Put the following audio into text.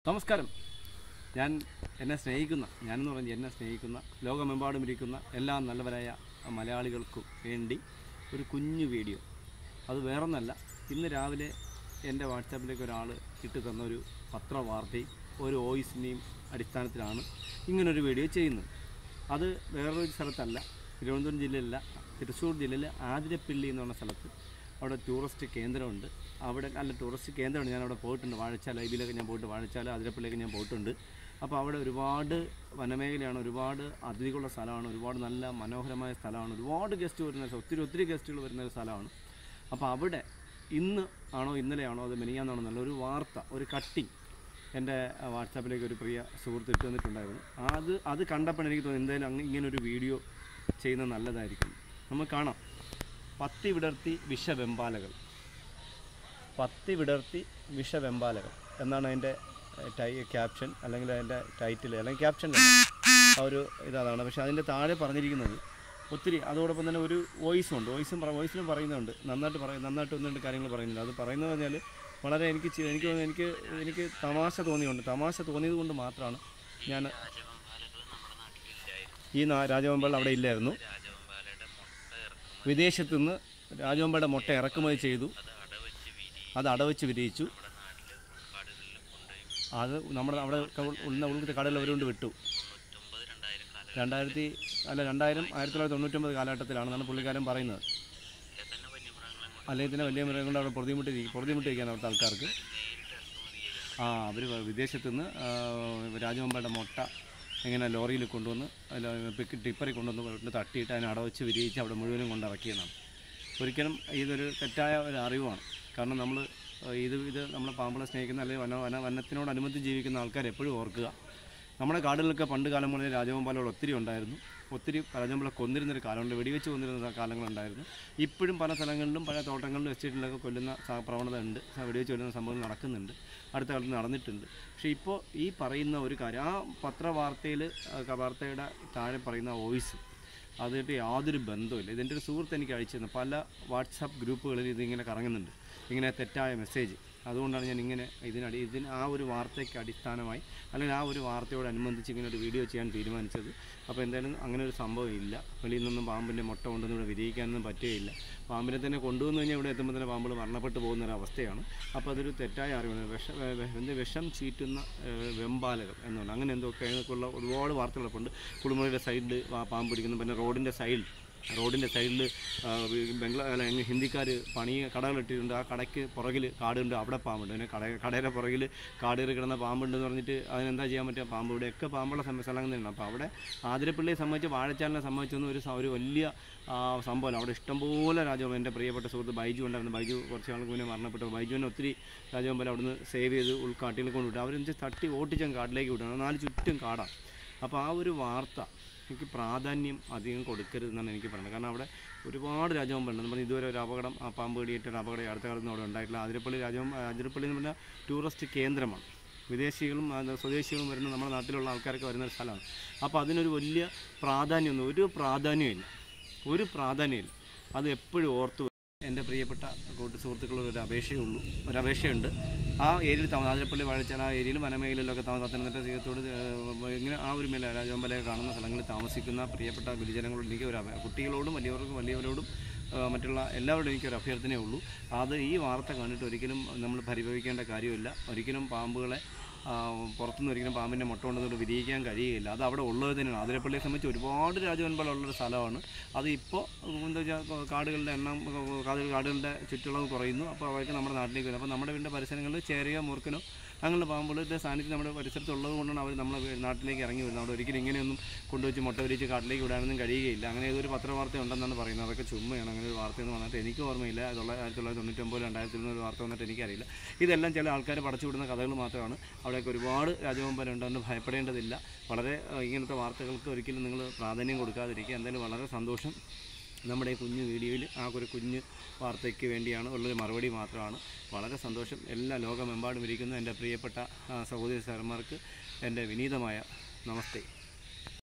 നമസ്കാരം ഞാൻ എന്നെ സ്നേഹിക്കുന്ന ഞാനെന്ന് പറഞ്ഞാൽ എന്നെ സ്നേഹിക്കുന്ന ലോകമെമ്പാടും ഇരിക്കുന്ന എല്ലാ നല്ലവരായ മലയാളികൾക്കും വേണ്ടി ഒരു കുഞ്ഞു വീഡിയോ അത് വേറൊന്നല്ല ഇന്ന് രാവിലെ എൻ്റെ വാട്സാപ്പിലേക്ക് ഒരാൾ ഇട്ട് തന്ന ഒരു പത്രവാർത്തയും ഒരു വോയിസിൻ്റെയും അടിസ്ഥാനത്തിലാണ് ഇങ്ങനൊരു വീഡിയോ ചെയ്യുന്നത് അത് വേറൊരു സ്ഥലത്തല്ല തിരുവനന്തപുരം ജില്ലയിലല്ല തൃശ്ശൂർ ജില്ലയിലെ ആതിരപ്പള്ളി എന്ന് പറഞ്ഞ സ്ഥലത്ത് അവിടെ ടൂറിസ്റ്റ് കേന്ദ്രമുണ്ട് അവിടെ അല്ല ടൂറിസ്റ്റ് കേന്ദ്രമുണ്ട് ഞാൻ അവിടെ പോയിട്ടുണ്ട് വാഴച്ചാൽ ഇതിലൊക്കെ ഞാൻ പോയിട്ട് വാഴച്ചാൽ അതിരപ്പള്ളിയൊക്കെ ഞാൻ പോയിട്ടുണ്ട് അപ്പോൾ അവിടെ ഒരുപാട് വനമേഖലയാണ് ഒരുപാട് അതിഥികളുള്ള സ്ഥലമാണ് ഒരുപാട് നല്ല മനോഹരമായ സ്ഥലമാണ് ഒരുപാട് ഗസ്റ്റ് വരുന്ന ഒത്തിരി ഒത്തിരി ഗസ്റ്റുകൾ വരുന്ന ഒരു സ്ഥലമാണ് അപ്പോൾ അവിടെ ഇന്ന് ആണോ ഇന്നലെയാണോ അത് മെനിയാന്നാണോ എന്നുള്ള ഒരു വാർത്ത ഒരു കട്ടിങ് എൻ്റെ വാട്സാപ്പിലേക്ക് ഒരു പ്രിയ സുഹൃത്ത് ഇട്ട് തന്നിട്ടുണ്ടായിരുന്നു അത് അത് കണ്ടപ്പോൾ എനിക്ക് തോന്നി എന്തായാലും അങ്ങ് ഇങ്ങനെ ഒരു വീഡിയോ ചെയ്യുന്നത് നല്ലതായിരിക്കും നമുക്ക് കാണാം പത്തി വിടർത്തി വിഷവെമ്പാലകൾ പത്തി വിടർത്തി വിഷവെമ്പാലകൾ എന്നാണ് അതിൻ്റെ ടൈ ക്യാപ്ഷൻ അല്ലെങ്കിൽ അതിൻ്റെ ടൈറ്റിൽ അല്ലെങ്കിൽ ക്യാപ്ഷൻ ആ ഒരു ഇതാണ് പക്ഷേ അതിൻ്റെ താഴെ പറഞ്ഞിരിക്കുന്നത് ഒത്തിരി അതോടൊപ്പം തന്നെ ഒരു വോയിസും ഉണ്ട് വോയിസും വോയിസിലും പറയുന്നുണ്ട് നന്നായിട്ട് പറയും നന്നായിട്ട് ഒന്ന് രണ്ട് കാര്യങ്ങൾ പറയുന്നുണ്ട് അത് പറയുന്നത് പറഞ്ഞാൽ വളരെ എനിക്ക് ചി- എനിക്ക് തോന്നുന്നു എനിക്ക് എനിക്ക് തമാശ തോന്നിയുണ്ട് തമാശ തോന്നിയത് കൊണ്ട് മാത്രമാണ് ഞാൻ ഈ നാ- രാജവെമ്പാൽ അവിടെ ഇല്ലായിരുന്നു വിദേശത്തു നിന്ന് രാജവെമ്പയുടെ മുട്ട ഇറക്കുമതി ചെയ്തു അത് അടവച്ച് വിരിയിച്ചു അത് നമ്മുടെ അവിടെ ഉള്ള ഉൾത്തെ കടലിൽ അവരുകൊണ്ട് വിട്ടു രണ്ടായിരത്തി അല്ല രണ്ടായിരം ആയിരത്തി തൊള്ളായിരത്തി തൊണ്ണൂറ്റൊമ്പത് കാലഘട്ടത്തിലാണെന്നാണ് പുള്ളിക്കാരൻ പറയുന്നത് അല്ലെങ്കിൽ തന്നെ വലിയ മൃഗങ്ങൾ അവിടെ പൊറുതിമുട്ടി പൊറുതിമുട്ടിയിരിക്കുകയാണ് അവിടുത്തെ ആൾക്കാർക്ക് ആ അവർ വിദേശത്തു നിന്ന് രാജവെമ്പയുടെ മുട്ട ഇങ്ങനെ ലോറിയിൽ കൊണ്ടുവന്ന് അല്ല പിക്ക് ടിപ്പറിൽ കൊണ്ടുവന്ന് വീട്ടിൽ തട്ടിയിട്ട് അതിനെ അടവച്ച് വിരിയിച്ച് അവിടെ മുഴുവനും കൊണ്ടിറക്കിയതാണ് ഒരിക്കലും ഇതൊരു തെറ്റായ ഒരു അറിവാണ് കാരണം നമ്മൾ ഇത് ഇത് നമ്മൾ പാമ്പുകളെ സ്നേഹിക്കുന്ന അല്ലെങ്കിൽ വന വന വനത്തിനോടനുബന്ധിച്ച് ജീവിക്കുന്ന ആൾക്കാർ എപ്പോഴും ഓർക്കുക നമ്മുടെ കാടുകളിലൊക്കെ പണ്ട് കാലം മുതലേ രാജവെമ്പാലുകൾ ഒത്തിരി ഉണ്ടായിരുന്നു ഒത്തിരി രാജവെമ്പാലെ കൊന്നിരുന്നൊരു കാലമുണ്ട് വെടിവെച്ച് കൊന്നിരുന്ന കാലങ്ങളുണ്ടായിരുന്നു ഇപ്പോഴും പല സ്ഥലങ്ങളിലും പല തോട്ടങ്ങളിലും എസ്റ്റേറ്റിലൊക്കെ കൊല്ലുന്ന സ- പ്രവണത ഉണ്ട് സ- വെടിവെച്ച് കൊല്ലുന്ന സംഭവം നടക്കുന്നുണ്ട് അടുത്ത കാലത്ത് നടന്നിട്ടുണ്ട് പക്ഷേ ഇപ്പോൾ ഈ പറയുന്ന ഒരു കാര്യം ആ പത്രവാർത്തയിൽ വാർത്തയുടെ താഴെ പറയുന്ന വോയിസ് അതുമായിട്ട് യാതൊരു ബന്ധവുമില്ല ഇതിൻ്റെ ഒരു സുഹൃത്ത് എനിക്ക് അയച്ചു തന്നു പല വാട്സാപ്പ് ഗ്രൂപ്പുകളിൽ ഇതിങ്ങനെ കറങ്ങുന്നുണ്ട് ഇങ്ങനെ തെറ്റായ മെസ്സേജ് അതുകൊണ്ടാണ് ഞാൻ ഇങ്ങനെ ഇതിനടി ഇതിന് ആ ഒരു വാർത്തയ്ക്ക് അടിസ്ഥാനമായി അല്ലെങ്കിൽ ആ ഒരു വാർത്തയോടനുബന്ധിച്ച് ഇങ്ങനെ ഒരു വീഡിയോ ചെയ്യാൻ തീരുമാനിച്ചത് അപ്പോൾ എന്തായാലും അങ്ങനെ ഒരു സംഭവം ഇല്ല വെളിയിൽ നിന്നും പാമ്പിൻ്റെ മുട്ട കൊണ്ടൊന്നും ഇവിടെ വിരിയിക്കാനൊന്നും പറ്റുകയില്ല പാമ്പിനെ തന്നെ കൊണ്ടുവന്നു കഴിഞ്ഞാൽ ഇവിടെ എത്തുമ്പോൾ തന്നെ പാമ്പുകൾ മരണപ്പെട്ടു പോകുന്ന ഒരു അവസ്ഥയാണ് അപ്പോൾ അതൊരു തെറ്റായ അറിവാണ് വിഷ വെ- വെ- എന്ത് വിഷം ചീറ്റുന്ന ഏഹ്, വെമ്പാലകൾ എന്നുണ്ട് അങ്ങനെ എന്തൊക്കെ അതിനൊക്കെയുള്ള ഒരുപാട് വാർത്തകളൊക്കെ ഉണ്ട് കുളിമുറിയുടെ സൈഡിൽ പാമ്പ് പിടിക്കുന്നു പിന്നെ റോഡിൻ്റെ സൈഡിൽ റോഡിൻ്റെ സൈഡിൽ ബംഗ്ലാ അല്ല എങ്ങ- ഹിന്ദിക്കാർ പണി കടകളിട്ടിട്ടുണ്ട് ആ കടയ്ക്ക് പുറകിൽ കാടുണ്ട് അവിടെ പാമ്പുണ്ട് പിന്നെ കട കടയുടെ പുറകിൽ കാട് കയറി കിടന്ന പാമ്പുണ്ടെന്ന് പറഞ്ഞിട്ട് അതിനെന്താ ചെയ്യാൻ പറ്റുക പാമ്പ് ഇവിടെയൊക്കെ പാമ്പുള്ള സമയ സ്ഥലങ്ങൾ തന്നെയാണ് അപ്പോൾ അവിടെ ആതിരപ്പള്ളിയെ സംബന്ധിച്ച് വാഴച്ചാലിനെ സംബന്ധിച്ചൊന്നും ഒരു സ- ഒരു വലിയ ആ, സംഭവമല്ല അവിടെ ഇഷ്ടംപോലെ രാജവമ്പൽ എൻ്റെ പ്രിയപ്പെട്ട സുഹൃത്ത് ബൈജു ഉണ്ടായിരുന്നു ബൈജു കുറച്ച് നാൾക്ക് മുന്നേ മരണപ്പെട്ടു ബൈജുവിനെ ഒത്തിരി രാജവമ്പൽ അവിടുന്ന് സേവ് ചെയ്ത് ഉൾക്കാട്ടിൽ കൊണ്ടുവിട്ടു അവരെന്ന് തട്ടി ഓട്ടിച്ചാൽ കാട്ടിലേക്ക് വിട്ടു നാല് ചുറ്റും കാടാണ് അപ്പോൾ ആ ഒരു വാർത്ത എനിക്ക് പ്രാധാന്യം അധികം കൊടുക്കരുതെന്നാണ് എനിക്ക് പറയുന്നത് കാരണം അവിടെ ഒരുപാട് രാജവമ്പുണ്ട് നമ്മൾ ഇതുവരെ ഒരു അപകടം ആ പാമ്പ് കടിയേറ്റ ഒരു അപകടം ഈ അടുത്ത കാലത്ത് അവിടെ ഉണ്ടായിട്ടില്ല അതിരപ്പള്ളി രാജവം അതിരപ്പള്ളി എന്ന് പറഞ്ഞാൽ ടൂറിസ്റ്റ് കേന്ദ്രമാണ് വിദേശികളും അത് സ്വദേശികളും വരുന്ന നമ്മുടെ നാട്ടിലുള്ള ആൾക്കാരൊക്കെ വരുന്ന ഒരു സ്ഥലമാണ് അപ്പോൾ അതിനൊരു വലിയ പ്രാധാന്യമൊന്നും ഒരു പ്രാധാന്യമില്ല ഒരു പ്രാധാന്യമില്ല അത് എപ്പോഴും ഓർത്ത് എൻ്റെ പ്രിയപ്പെട്ട കൂട്ടു സുഹൃത്തുക്കളോട് ഒരു അപേക്ഷയുള്ളൂ ഒരു അപേക്ഷയുണ്ട് ആ ഏരിയയിൽ താമസം ആതിരപ്പള്ളി വാഴച്ചാൽ ആ ഏരിയയിൽ വനമേഖലയിലൊക്കെ താമസം പത്തനംതിട്ട തീരത്തോട് ഏഹ്, ഇങ്ങനെ ആ ഒരു മേല രാജവമ്പലയൊക്കെ കാണുന്ന സ്ഥലങ്ങളിൽ താമസിക്കുന്ന പ്രിയപ്പെട്ട ഗുരുജനങ്ങളോട് എനിക്ക് ഒരു അഭ- കുട്ടികളോടും വലിയവർക്കും വലിയവരോടും ഏഹ്, മറ്റുള്ള എല്ലാവരോടും എനിക്കൊരു അഭ്യർത്ഥനയേ ഉള്ളൂ അത് ഈ വാർത്ത കണ്ടിട്ട് ഒരിക്കലും നമ്മൾ പരിഭവിക്കേണ്ട കാര്യമില്ല ഒരിക്കലും പാമ്പുകളെ ആ, പുറത്തുനിന്ന് ഒരിക്കലും പാമ്പിൻ്റെ മുട്ട കൊണ്ടുവന്നിട്ട് വിരിയിക്കാൻ കഴിയുകയില്ല അത് അവിടെ ഉള്ളത് തന്നെയാണ് അതിരപ്പള്ളിയെ സംബന്ധിച്ച് ഒരുപാട് രാജവൻപാലുള്ളൊരു സ്ഥലമാണ് അത് ഇപ്പോൾ എന്താ വെച്ചാൽ കാടുകളുടെ എണ്ണം കാട് കാടുകളുടെ ചുറ്റളവ് കുറയുന്നു അപ്പോൾ അവർക്ക് നമ്മുടെ നാട്ടിലേക്ക് വരുന്നത് അപ്പോൾ നമ്മുടെ വീടിൻ്റെ പരിസരങ്ങളിൽ ചേറിയോ മൂർക്കനോ അങ്ങനെയുള്ള പാമ്പുകളുടെ സാന്നിധ്യം നമ്മുടെ പരിസരത്തുള്ളത് കൊണ്ടാണ് അവർ നമ്മളെ വീ- നാട്ടിലേക്ക് ഇറങ്ങി വരുന്നത് അവിടെ ഒരിക്കലും ഇങ്ങനെയൊന്നും കൊണ്ടുവച്ച് മുട്ട വിരിച്ച് കാട്ടിലേക്ക് വിടാനൊന്നും കഴിയുകയില്ല അങ്ങനെ ഏതൊരു പത്രവാർത്ത ഉണ്ടെന്നാണ് പറയുന്നത് അതൊക്കെ ചുമ്മയാണ് അങ്ങനെ ഒരു വാർത്തയെന്ന് വന്നിട്ട് എനിക്ക് ഓർമ്മയില്ല തൊള്ള ആയിരത്തി തൊള്ളായിരത്തി തൊണ്ണൂറ്റൊമ്പത് രണ്ടായിരത്തി ഒരു വാർത്ത വന്നിട്ട് എനിക്കറിയില്ല ഇതെല്ലാം ചില ആൾക്കാർ പടച്ചു വിടുന്ന കഥകൾ മാത്രമാണ് അവിടെയൊക്കെ ഒരുപാട് രാജവമ്പലുണ്ട് അതുകൊണ്ട് ഭയപ്പെടേണ്ടതില്ല വളരെ ഏഹ്, ഇങ്ങനത്തെ വാർത്തകൾക്ക് ഒരിക്കലും നിങ്ങൾ പ്രാധാന്യം കൊടുക്കാതിരിക്കുക എന്തായാലും വളരെ സന്തോഷം നമ്മുടെ ഈ കുഞ്ഞു വീഡിയോയിൽ ആ ഒരു കുഞ്ഞ് വാർത്തയ്ക്ക് വേണ്ടിയാണ് ഉള്ളൊരു മറുപടി മാത്രമാണ് വളരെ സന്തോഷം എല്ലാ ലോകമെമ്പാടും ഇരിക്കുന്ന എൻ്റെ പ്രിയപ്പെട്ട ആ, സഹോദരി സാറന്മാർക്ക് എൻ്റെ വിനീതമായ നമസ്തേ